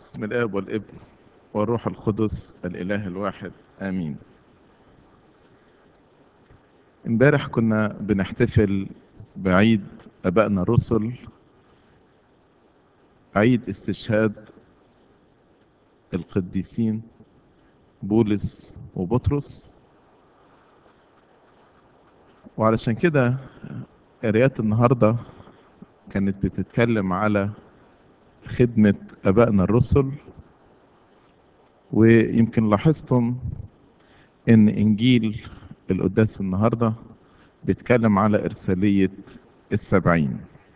بسم الاب والابن والروح القدس الاله الواحد امين امبارح كنا بنحتفل بعيد ابائنا الرسل عيد استشهاد القديسين بولس وبطرس وعلشان كده قرايات النهارده كانت بتتكلم على خدمة أبائنا الرسل ويمكن لاحظتم إن إنجيل القداس النهاردة بيتكلم على إرسالية السبعين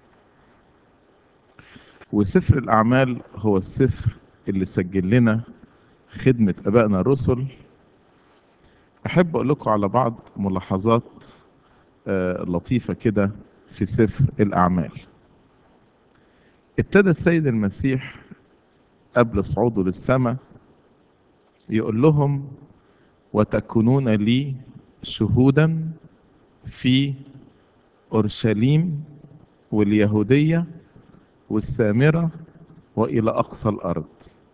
وسفر الأعمال هو السفر اللي سجل لنا خدمة أبائنا الرسل أحب أقول لكم على بعض ملاحظات آه، لطيفة كده في سفر الأعمال ابتدى السيد المسيح قبل صعوده للسماء يقول لهم وتكونون لي شهودا في اورشليم واليهوديه والسامره والى اقصى الارض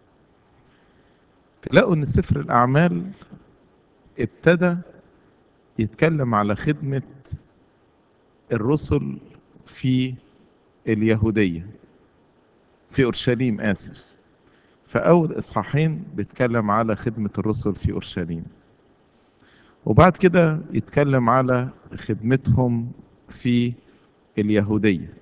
تلاقوا ان سفر الاعمال ابتدى يتكلم على خدمه الرسل في اليهوديه في اورشليم اسف فاول اصحاحين بيتكلم على خدمه الرسل في اورشليم وبعد كده يتكلم على خدمتهم في اليهوديه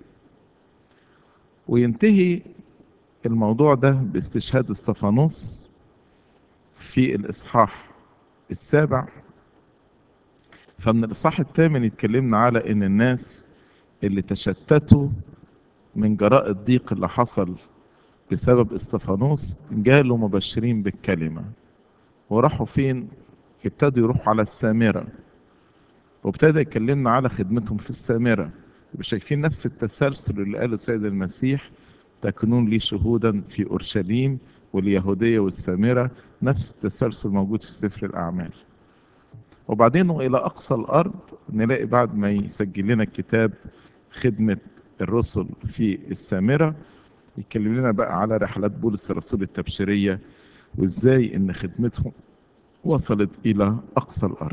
وينتهي الموضوع ده باستشهاد استفانوس في الاصحاح السابع فمن الاصحاح الثامن يتكلمنا على ان الناس اللي تشتتوا من جراء الضيق اللي حصل بسبب استفانوس جالوا مبشرين بالكلمة وراحوا فين ابتدوا يروحوا على السامرة وابتدى يكلمنا على خدمتهم في السامرة يبقى شايفين نفس التسلسل اللي قاله السيد المسيح تكونون لي شهودا في أورشليم واليهودية والسامرة نفس التسلسل موجود في سفر الأعمال وبعدين وإلى أقصى الأرض نلاقي بعد ما يسجل لنا الكتاب خدمة الرسل في السامرة يتكلم لنا بقى على رحلات بولس الرسول التبشيرية وازاي ان خدمتهم وصلت الى اقصى الارض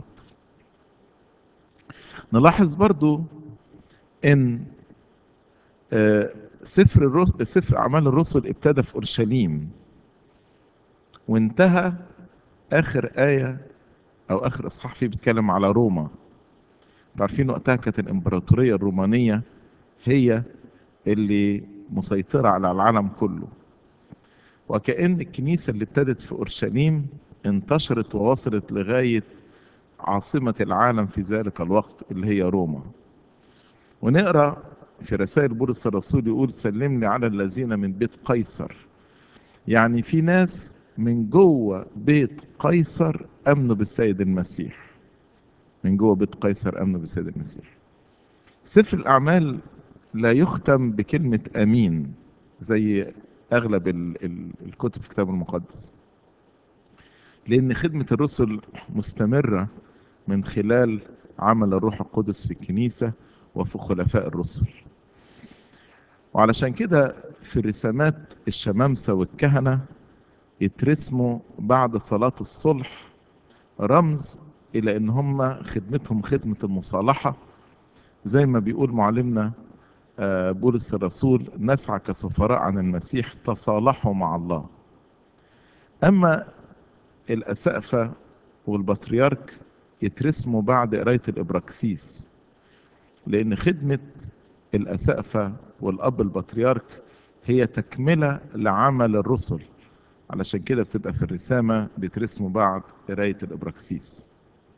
نلاحظ برضو ان آه، سفر الرس... سفر اعمال الرسل ابتدى في اورشليم وانتهى اخر ايه او اخر اصحاح فيه بيتكلم على روما عارفين وقتها كانت الامبراطوريه الرومانيه هي اللي مسيطرة على العالم كله وكأن الكنيسة اللي ابتدت في أورشليم انتشرت ووصلت لغاية عاصمة العالم في ذلك الوقت اللي هي روما ونقرأ في رسائل بولس الرسول يقول سلمني على الذين من بيت قيصر يعني في ناس من جوه بيت قيصر امنوا بالسيد المسيح من جوه بيت قيصر امنوا بالسيد المسيح سفر الاعمال لا يختم بكلمة أمين زي أغلب ال ال الكتب في الكتاب المقدس لأن خدمة الرسل مستمرة من خلال عمل الروح القدس في الكنيسة وفي خلفاء الرسل وعلشان كده في رسامات الشمامسة والكهنة يترسموا بعد صلاة الصلح رمز إلى إن هم خدمتهم خدمة المصالحة زي ما بيقول معلمنا بولس الرسول نسعى كسفراء عن المسيح تصالحوا مع الله أما الأسقفة والبطريرك يترسموا بعد قراية الإبراكسيس لأن خدمة الأسقفة والأب البطريرك هي تكملة لعمل الرسل علشان كده بتبقى في الرسامة بيترسموا بعد قراية الإبراكسيس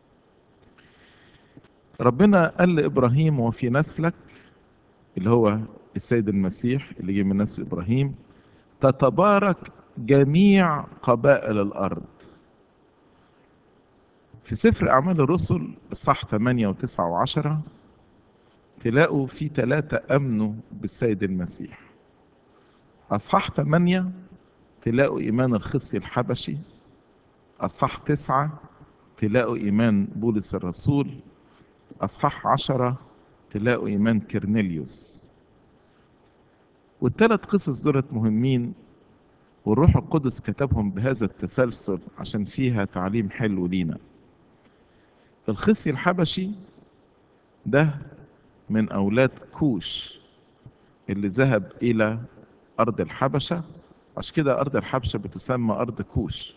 ربنا قال لإبراهيم وفي نسلك اللي هو السيد المسيح اللي جه من نسل ابراهيم تتبارك جميع قبائل الارض في سفر اعمال الرسل اصحاح 8 و9 و10 تلاقوا في ثلاثة امنوا بالسيد المسيح اصحاح 8 تلاقوا ايمان الخصي الحبشي اصحاح 9 تلاقوا ايمان بولس الرسول اصحاح 10 تلاقوا إيمان كرنيليوس والثلاث قصص دولت مهمين والروح القدس كتبهم بهذا التسلسل عشان فيها تعليم حلو لينا الخصي الحبشي ده من أولاد كوش اللي ذهب إلى أرض الحبشة عشان كده أرض الحبشة بتسمى أرض كوش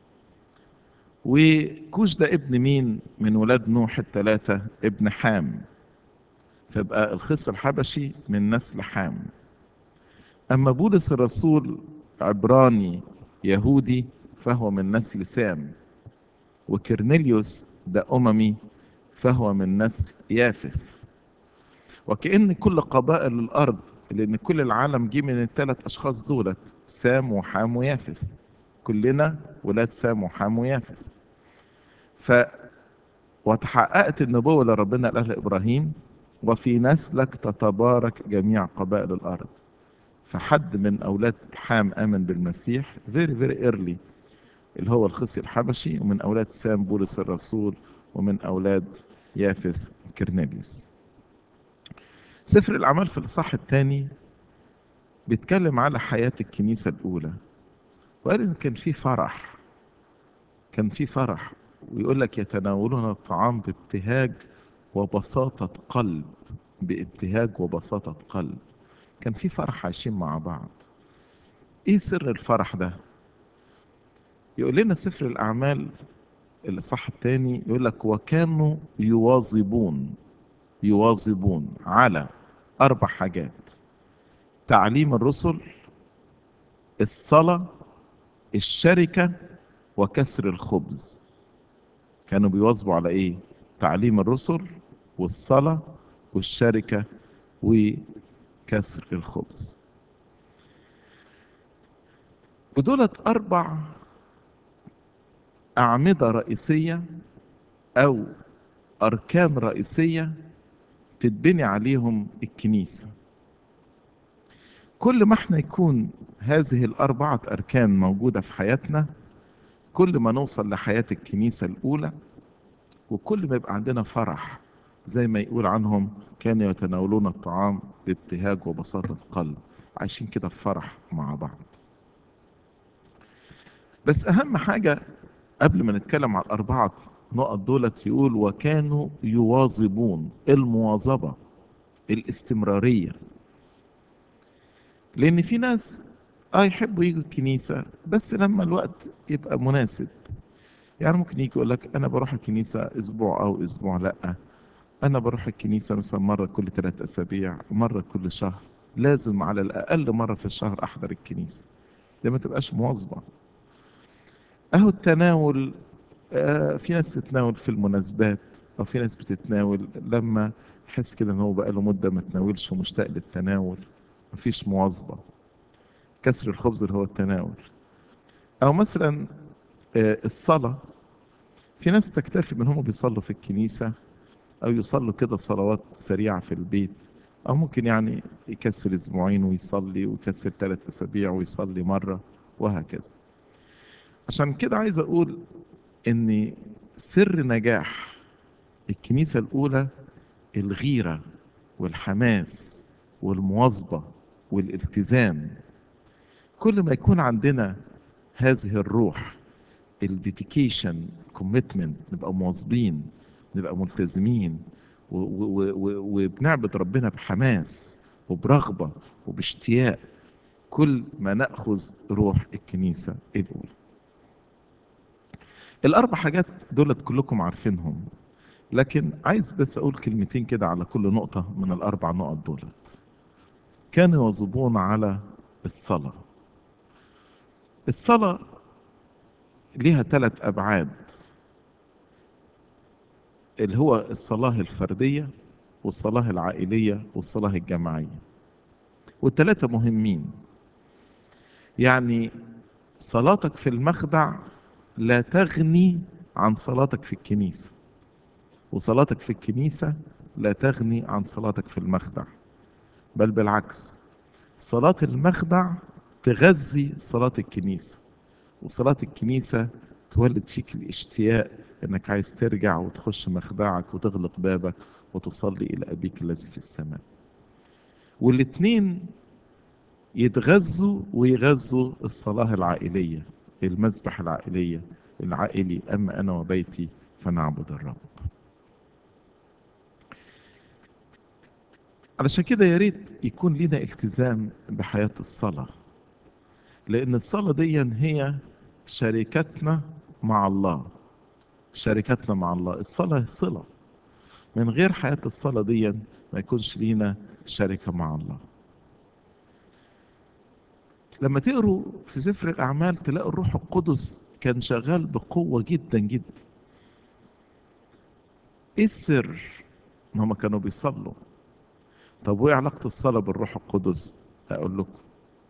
وكوش ده ابن مين من ولاد نوح الثلاثة ابن حام فيبقى الخص الحبشي من نسل حام أما بولس الرسول عبراني يهودي فهو من نسل سام وكرنيليوس ده أممي فهو من نسل يافث وكأن كل قبائل الأرض لأن كل العالم جه من الثلاث أشخاص دولت سام وحام ويافث كلنا ولاد سام وحام ويافث ف وتحققت النبوة اللي ربنا قالها لإبراهيم وفي نسلك تتبارك جميع قبائل الأرض فحد من أولاد حام آمن بالمسيح very very early اللي هو الخصي الحبشي ومن أولاد سام بولس الرسول ومن أولاد يافس كرنيليوس سفر الأعمال في الإصحاح الثاني بيتكلم على حياة الكنيسة الأولى وقال إن كان في فرح كان في فرح ويقول لك يتناولون الطعام بابتهاج وبساطة قلب بابتهاج وبساطة قلب كان في فرح عايشين مع بعض ايه سر الفرح ده يقول لنا سفر الاعمال الاصحاح الثاني يقول لك وكانوا يواظبون يواظبون على اربع حاجات تعليم الرسل الصلاه الشركه وكسر الخبز كانوا بيواظبوا على ايه تعليم الرسل والصلاه والشركه وكسر الخبز ودولت أربع أعمدة رئيسية أو أركان رئيسية تتبني عليهم الكنيسة كل ما احنا يكون هذه الأربعة أركان موجودة في حياتنا كل ما نوصل لحياة الكنيسة الأولى وكل ما يبقى عندنا فرح زي ما يقول عنهم كانوا يتناولون الطعام بابتهاج وبساطة قلب عايشين كده في فرح مع بعض بس أهم حاجة قبل ما نتكلم على الأربعة نقط دولت يقول وكانوا يواظبون المواظبة الاستمرارية لأن في ناس اه يحبوا يجوا الكنيسة بس لما الوقت يبقى مناسب يعني ممكن يجي يقول لك أنا بروح الكنيسة أسبوع أو أسبوع لأ أنا بروح الكنيسة مثلا مرة كل ثلاثة أسابيع مرة كل شهر لازم على الأقل مرة في الشهر أحضر الكنيسة ده ما تبقاش مواظبة اهو التناول آه في ناس تتناول في المناسبات او في ناس بتتناول لما يحس كده ان هو بقى له مده ما تناولش ومشتاق للتناول مفيش مواظبه كسر الخبز اللي هو التناول او مثلا آه الصلاه في ناس تكتفي من هم بيصلوا في الكنيسه او يصلوا كده صلوات سريعه في البيت او ممكن يعني يكسر اسبوعين ويصلي ويكسر ثلاث اسابيع ويصلي مره وهكذا عشان كده عايز اقول ان سر نجاح الكنيسة الاولى الغيرة والحماس والمواظبة والالتزام كل ما يكون عندنا هذه الروح الديديكيشن كوميتمنت نبقى مواظبين نبقى ملتزمين وبنعبد ربنا بحماس وبرغبة وباشتياق كل ما نأخذ روح الكنيسة الأولى الأربع حاجات دولت كلكم عارفينهم لكن عايز بس أقول كلمتين كده على كل نقطة من الأربع نقط دولت كانوا يواظبون على الصلاة الصلاة ليها ثلاث أبعاد اللي هو الصلاة الفردية والصلاة العائلية والصلاة الجماعية والثلاثة مهمين يعني صلاتك في المخدع لا تغني عن صلاتك في الكنيسة وصلاتك في الكنيسة لا تغني عن صلاتك في المخدع بل بالعكس صلاة المخدع تغذي صلاة الكنيسة وصلاة الكنيسة تولد فيك الاشتياق انك عايز ترجع وتخش مخدعك وتغلق بابك وتصلي الى ابيك الذي في السماء والاتنين يتغذوا ويغذوا الصلاة العائلية المذبح العائلية العائلي أما أنا وبيتي فنعبد الرب علشان كده يا ريت يكون لنا التزام بحياة الصلاة لأن الصلاة دي هي شركتنا مع الله شركتنا مع الله الصلاة صلة من غير حياة الصلاة دي ما يكونش لينا شركة مع الله لما تقروا في سفر الأعمال تلاقوا الروح القدس كان شغال بقوة جدا جدا ايه السر ان هم كانوا بيصلوا طب وايه علاقة الصلاة بالروح القدس اقول لكم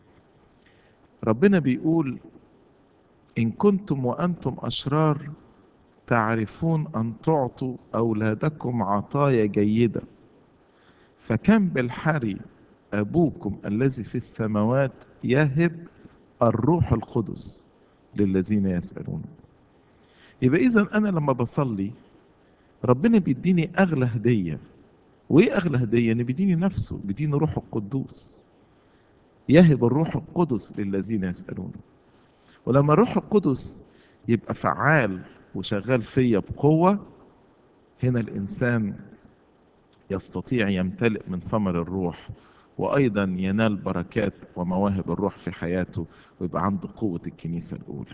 ربنا بيقول ان كنتم وانتم اشرار تعرفون ان تعطوا اولادكم عطايا جيدة فكم بالحري ابوكم الذي في السماوات يهب الروح القدس للذين يسألون يبقى إذا أنا لما بصلي ربنا بيديني أغلى هدية وإيه أغلى هدية؟ إن بيديني نفسه بيديني روح القدوس يهب الروح القدس للذين يسألون ولما الروح القدس يبقى فعال وشغال فيا بقوة هنا الإنسان يستطيع يمتلئ من ثمر الروح وأيضا ينال بركات ومواهب الروح في حياته ويبقى عنده قوة الكنيسة الأولى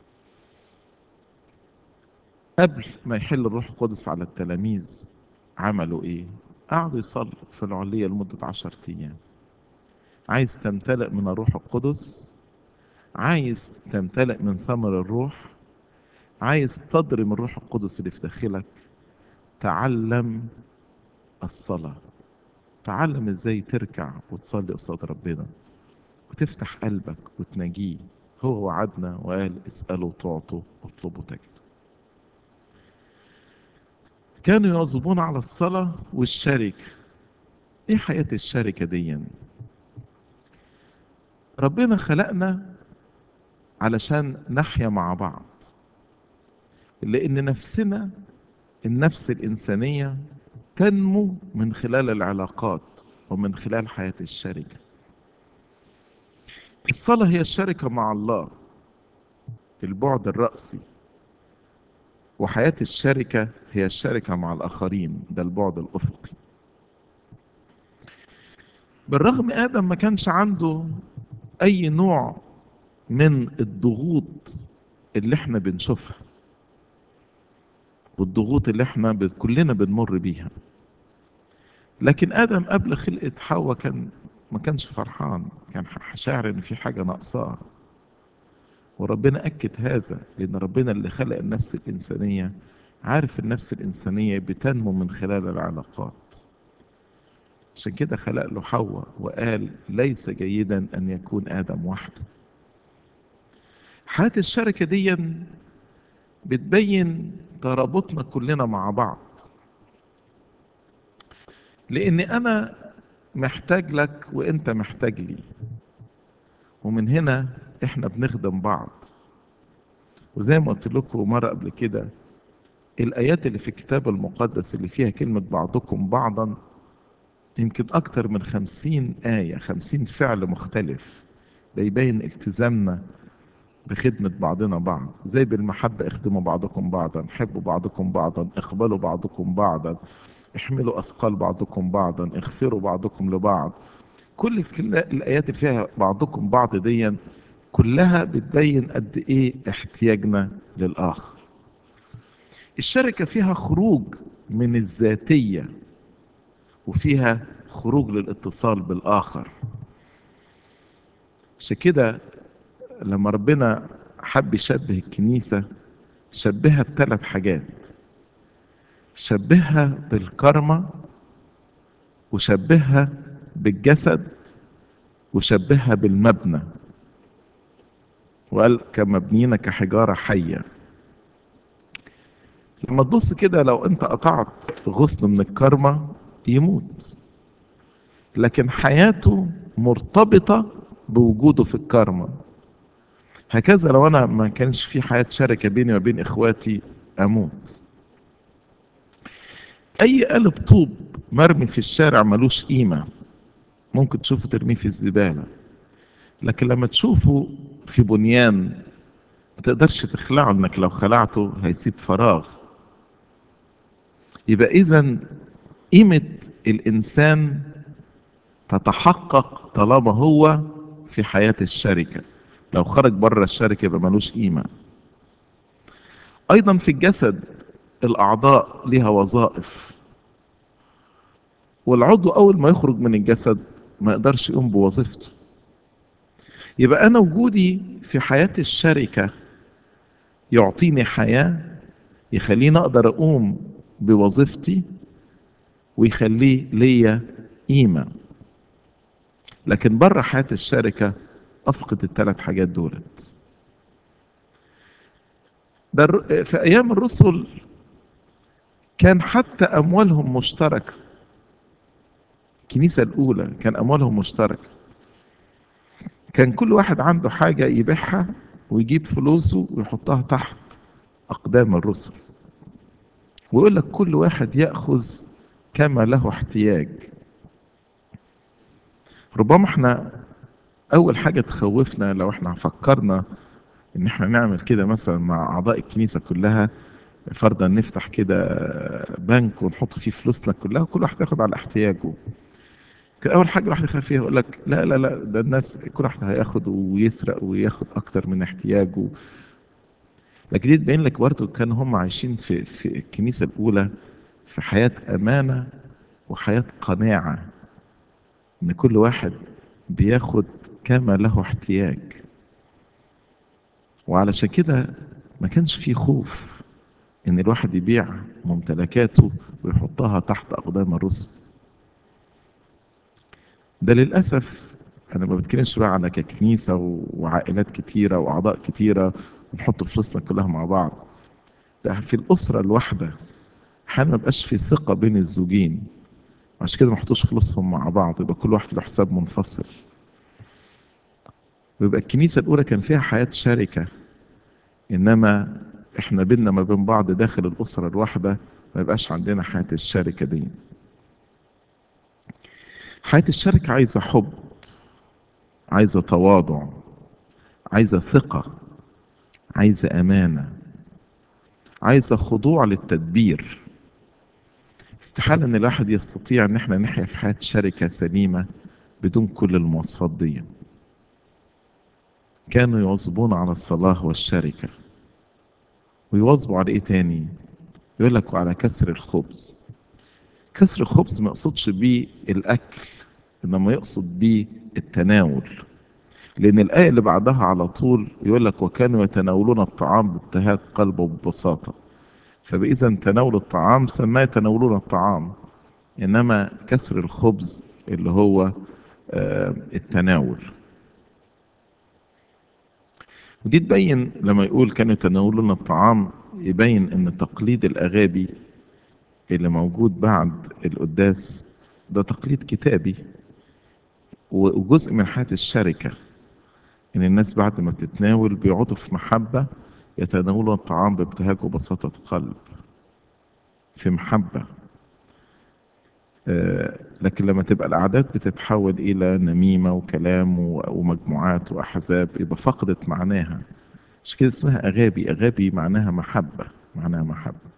قبل ما يحل الروح القدس على التلاميذ عملوا إيه؟ قعدوا يصلوا في العلية لمدة عشر أيام عايز تمتلئ من الروح القدس عايز تمتلئ من ثمر الروح عايز تضرم الروح القدس اللي في داخلك تعلم الصلاه تعلم ازاي تركع وتصلي قصاد ربنا وتفتح قلبك وتناجيه هو وعدنا وقال اسألوا تعطوا اطلبوا تجدوا كانوا يواظبون على الصلاة والشركة ايه حياة الشركة دي ربنا خلقنا علشان نحيا مع بعض لأن نفسنا النفس الإنسانية تنمو من خلال العلاقات ومن خلال حياة الشركة الصلاة هي الشركة مع الله البعد الرأسي وحياة الشركة هي الشركة مع الآخرين ده البعد الأفقي بالرغم آدم ما كانش عنده أي نوع من الضغوط اللي احنا بنشوفها والضغوط اللي احنا ب- كلنا بنمر بيها لكن ادم قبل خلقه حواء كان ما كانش فرحان كان ح- شاعر ان في حاجه ناقصاه وربنا اكد هذا لان ربنا اللي خلق النفس الانسانيه عارف النفس الانسانيه بتنمو من خلال العلاقات عشان كده خلق له حواء وقال ليس جيدا ان يكون ادم وحده حياه الشركه دي بتبين ترابطنا كلنا مع بعض لان انا محتاج لك وانت محتاج لي ومن هنا احنا بنخدم بعض وزي ما قلت لكم مره قبل كده الايات اللي في الكتاب المقدس اللي فيها كلمه بعضكم بعضا يمكن اكتر من خمسين ايه خمسين فعل مختلف ده يبين التزامنا بخدمة بعضنا بعض زي بالمحبة اخدموا بعضكم بعضا حبوا بعضكم بعضا اقبلوا بعضكم بعضا احملوا أثقال بعضكم بعضا اغفروا بعضكم لبعض كل كل الآيات اللي فيها بعضكم بعض دي كلها بتبين قد إيه احتياجنا للآخر الشركة فيها خروج من الذاتية وفيها خروج للاتصال بالآخر عشان كده لما ربنا حب يشبه الكنيسة شبهها بثلاث حاجات شبهها بالكرمة وشبهها بالجسد وشبهها بالمبنى وقال كمبنينا كحجارة حية لما تبص كده لو انت قطعت غصن من الكرمة يموت لكن حياته مرتبطة بوجوده في الكرمة هكذا لو انا ما كانش في حياة شركة بيني وبين اخواتي اموت اي قالب طوب مرمي في الشارع ملوش قيمة ممكن تشوفه ترميه في الزبالة لكن لما تشوفه في بنيان ما تقدرش تخلعه انك لو خلعته هيسيب فراغ يبقى اذا قيمة الانسان تتحقق طالما هو في حياة الشركة لو خرج بره الشركة يبقى ملوش قيمة ايضا في الجسد الاعضاء لها وظائف والعضو اول ما يخرج من الجسد ما يقدرش يقوم بوظيفته يبقى انا وجودي في حياة الشركة يعطيني حياة يخليني اقدر اقوم بوظيفتي ويخليه ليا قيمة لكن بره حياة الشركة افقد الثلاث حاجات دولت ده الر- في ايام الرسل كان حتى اموالهم مشتركه الكنيسه الاولى كان اموالهم مشتركه كان كل واحد عنده حاجه يبيعها ويجيب فلوسه ويحطها تحت اقدام الرسل ويقول لك كل واحد ياخذ كما له احتياج ربما احنا اول حاجه تخوفنا لو احنا فكرنا ان احنا نعمل كده مثلا مع اعضاء الكنيسه كلها فرضا نفتح كده بنك ونحط فيه فلوسنا كلها وكل واحد ياخد على احتياجه كان اول حاجه الواحد يخاف فيها يقول لك لا لا لا ده الناس كل واحد هياخد ويسرق وياخد اكتر من احتياجه لكن دي تبين لك برضه كانوا هم عايشين في في الكنيسه الاولى في حياه امانه وحياه قناعه ان كل واحد بياخد كما له احتياج وعلشان كده ما كانش فيه خوف ان الواحد يبيع ممتلكاته ويحطها تحت اقدام الرسل ده للاسف انا ما بتكلمش بقى على ككنيسه وعائلات كتيره واعضاء كتيره ونحط فلوسنا كلها مع بعض ده في الاسره الواحده احيانا ما بقاش في ثقه بين الزوجين عشان كده ما يحطوش فلوسهم مع بعض يبقى كل واحد له حساب منفصل ويبقى الكنيسه الاولى كان فيها حياه شركه انما احنا بينا ما بين بعض داخل الاسره الواحده ما يبقاش عندنا حياه الشركه دي حياه الشركه عايزه حب عايزه تواضع عايزه ثقه عايزه امانه عايزه خضوع للتدبير استحاله ان الواحد يستطيع ان احنا نحيا في حياه شركه سليمه بدون كل المواصفات دي كانوا يواظبون على الصلاه والشركه ويواظبوا على ايه تاني يقول لك وعلى كسر الخبز كسر الخبز ما يقصدش بيه الاكل انما يقصد بيه التناول لان الايه اللي بعدها على طول يقول لك وكانوا يتناولون الطعام بابتهاج قلب وببساطه فباذا تناول الطعام سماه يتناولون الطعام انما كسر الخبز اللي هو آه التناول ودي تبين لما يقول كانوا يتناولون الطعام يبين ان تقليد الاغابي اللي موجود بعد القداس ده تقليد كتابي وجزء من حياه الشركه ان الناس بعد ما بتتناول بيقعدوا في محبه يتناولون الطعام بابتهاج وبساطه قلب في محبه آه لكن لما تبقى الاعداد بتتحول الى نميمه وكلام ومجموعات واحزاب يبقى فقدت معناها مش كده اسمها اغابي اغابي معناها محبه معناها محبه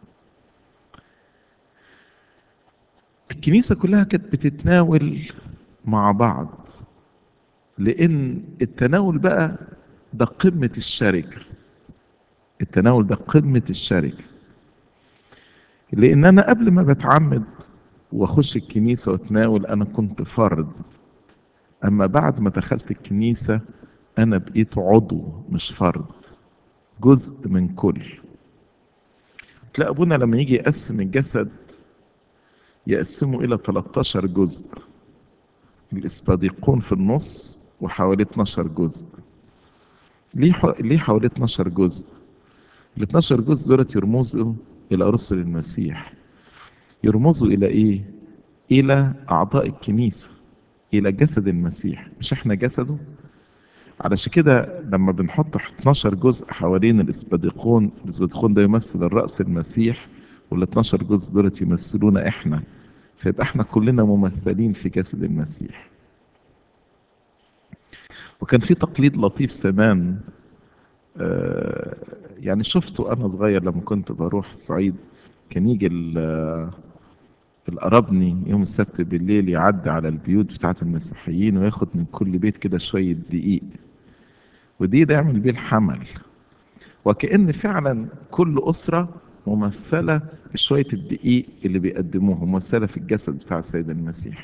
الكنيسه كلها كانت بتتناول مع بعض لان التناول بقى ده قمه الشركه التناول ده قمه الشركه لان انا قبل ما بتعمد واخش الكنيسه واتناول انا كنت فرد اما بعد ما دخلت الكنيسه انا بقيت عضو مش فرد جزء من كل تلاقي ابونا لما يجي يقسم الجسد يقسمه الى 13 جزء الاسباديقون في النص وحوالي 12 جزء ليه ح... ليه حوالي 12 جزء ال 12 جزء دولت يرمزوا الى رسل المسيح يرمزوا الى ايه الى اعضاء الكنيسه الى جسد المسيح مش احنا جسده علشان كده لما بنحط 12 جزء حوالين الاسباديقون الاسباديقون ده يمثل الراس المسيح وال 12 جزء دولت يمثلونا احنا فيبقى احنا كلنا ممثلين في جسد المسيح وكان في تقليد لطيف زمان آه، يعني شفته انا صغير لما كنت بروح الصعيد كان يجي ال- القربني يوم السبت بالليل يعدي على البيوت بتاعة المسيحيين وياخد من كل بيت كده شوية دقيق ودي ده يعمل بيه الحمل وكأن فعلا كل أسرة ممثلة بشوية الدقيق اللي بيقدموه ممثلة في الجسد بتاع السيد المسيح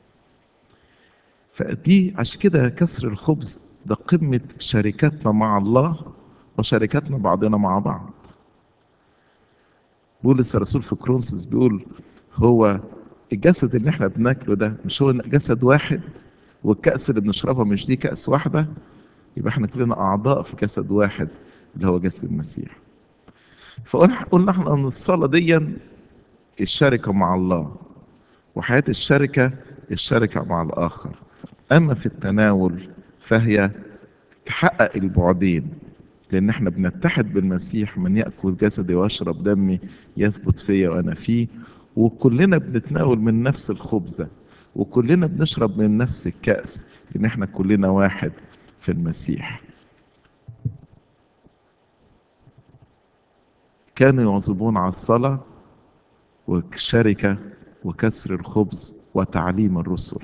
فدي عشان كده كسر الخبز ده قمة شركتنا مع الله وشركتنا بعضنا مع بعض بولس الرسول في كرونسوس بيقول هو الجسد اللي احنا بناكله ده مش هو جسد واحد والكأس اللي بنشربها مش دي كأس واحدة يبقى احنا كلنا أعضاء في جسد واحد اللي هو جسد المسيح فقلنا قلنا احنا ان الصلاة دي الشركة مع الله وحياة الشركة الشركة مع الآخر أما في التناول فهي تحقق البعدين لأن احنا بنتحد بالمسيح من يأكل جسدي ويشرب دمي يثبت فيا وأنا فيه وكلنا بنتناول من نفس الخبزة وكلنا بنشرب من نفس الكأس لأن احنا كلنا واحد في المسيح كانوا يواظبون على الصلاة والشركة وكسر الخبز وتعليم الرسل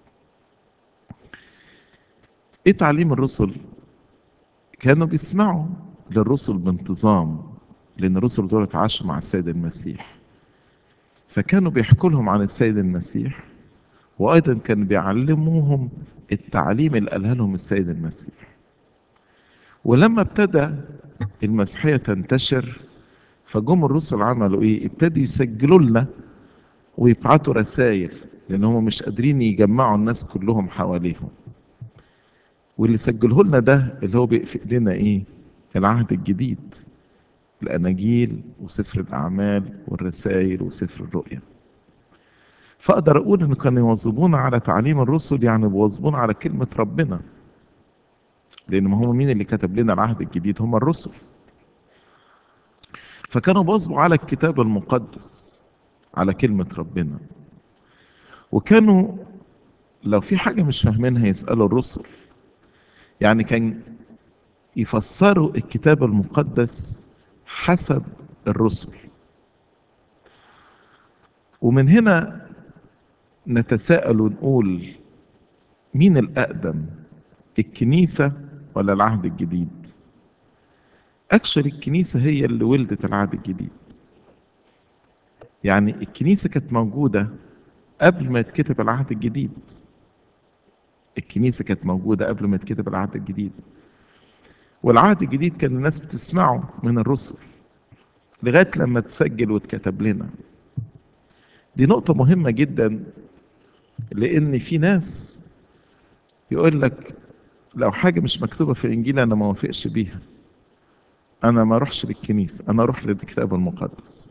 ايه تعليم الرسل كانوا بيسمعوا للرسل بانتظام لان الرسل دول عاشوا مع السيد المسيح فكانوا بيحكوا لهم عن السيد المسيح وايضا كانوا بيعلموهم التعليم اللي قالها لهم السيد المسيح ولما ابتدى المسيحيه تنتشر فجم الرسل عملوا ايه ابتدوا يسجلوا لنا ويبعتوا رسائل لان هم مش قادرين يجمعوا الناس كلهم حواليهم واللي سجله لنا ده اللي هو بي- في ايدينا ايه العهد الجديد الاناجيل وسفر الاعمال والرسائل وسفر الرؤيا فاقدر اقول ان كانوا يواظبون على تعليم الرسل يعني بيواظبون على كلمه ربنا لان ما هم مين اللي كتب لنا العهد الجديد هم الرسل فكانوا بيواظبوا على الكتاب المقدس على كلمه ربنا وكانوا لو في حاجه مش فاهمينها يسالوا الرسل يعني كان يفسروا الكتاب المقدس حسب الرسل ومن هنا نتساءل ونقول مين الأقدم الكنيسة ولا العهد الجديد أكشر الكنيسة هي اللي ولدت العهد الجديد يعني الكنيسة كانت موجودة قبل ما يتكتب العهد الجديد الكنيسة كانت موجودة قبل ما يتكتب العهد الجديد والعهد الجديد كان الناس بتسمعه من الرسل لغاية لما تسجل واتكتب لنا دي نقطة مهمة جدا لأن في ناس يقول لك لو حاجة مش مكتوبة في الإنجيل أنا ما وافقش بيها أنا ما أروحش للكنيسة أنا أروح للكتاب المقدس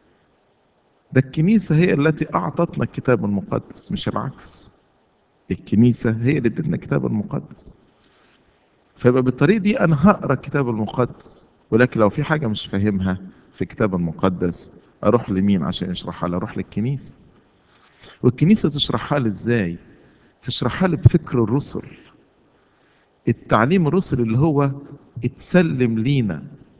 ده الكنيسة هي التي أعطتنا الكتاب المقدس مش العكس الكنيسة هي اللي ادتنا الكتاب المقدس فيبقى بالطريقة دي أنا هقرأ الكتاب المقدس ولكن لو في حاجة مش فاهمها في الكتاب المقدس أروح لمين عشان يشرحها لي أروح للكنيسة والكنيسة تشرحها لي إزاي تشرحها لي بفكر الرسل التعليم الرسل اللي هو اتسلم لينا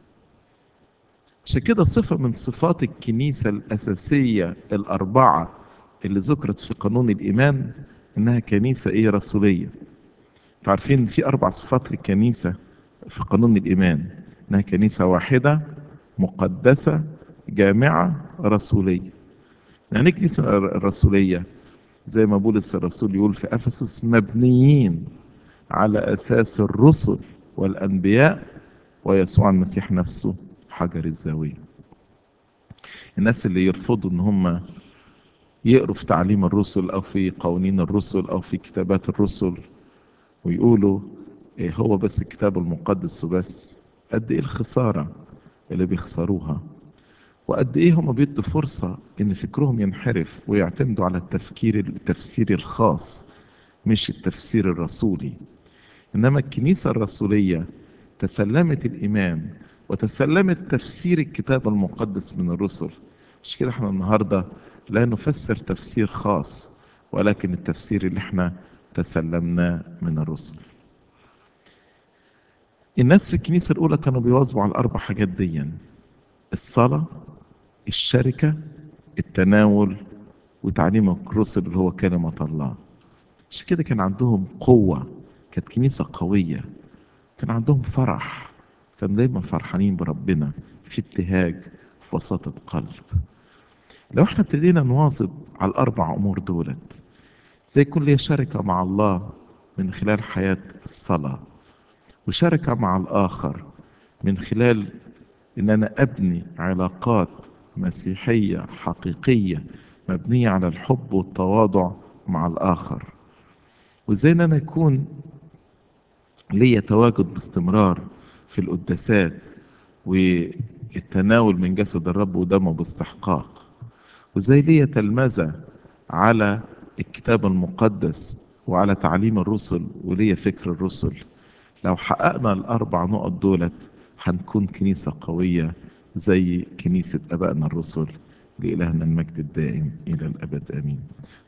عشان كده صفة من صفات الكنيسة الأساسية الأربعة اللي ذكرت في قانون الإيمان إنها كنيسة إيه رسولية انتوا عارفين في أربع صفات للكنيسة في قانون الإيمان إنها كنيسة واحدة مقدسة جامعة رسولية يعني إيه كنيسة الرسولية زي ما بولس الرسول يقول في أفسس مبنيين على أساس الرسل والأنبياء ويسوع المسيح نفسه حجر الزاوية الناس اللي يرفضوا ان هم يقروا في تعليم الرسل او في قوانين الرسل او في كتابات الرسل ويقولوا إيه هو بس الكتاب المقدس وبس قد ايه الخسارة اللي بيخسروها وقد ايه هم بيدوا فرصة ان فكرهم ينحرف ويعتمدوا على التفكير التفسير الخاص مش التفسير الرسولي انما الكنيسة الرسولية تسلمت الايمان وتسلمت تفسير الكتاب المقدس من الرسل مش كده احنا النهارده لا نفسر تفسير خاص ولكن التفسير اللي احنا تسلمناه من الرسل الناس في الكنيسة الأولى كانوا بيواظبوا على الأربع حاجات دي الصلاة الشركة التناول وتعليم الرسل اللي هو كلمة الله عشان كده كان عندهم قوة كانت كنيسة قوية كان عندهم فرح كان دايما فرحانين بربنا في ابتهاج في وساطة قلب لو احنا ابتدينا نواظب على الأربع أمور دولت زي يكون لي شركة مع الله من خلال حياة الصلاة وشركة مع الآخر من خلال إن أنا أبني علاقات مسيحية حقيقية مبنية على الحب والتواضع مع الآخر وإزاي إن أنا يكون ليا تواجد باستمرار في القداسات والتناول من جسد الرب ودمه باستحقاق وزي ليا تلمذة على الكتاب المقدس وعلى تعليم الرسل وليا فكر الرسل لو حققنا الأربع نقط دولت هنكون كنيسة قوية زي كنيسة أبائنا الرسل لإلهنا المجد الدائم إلى الأبد آمين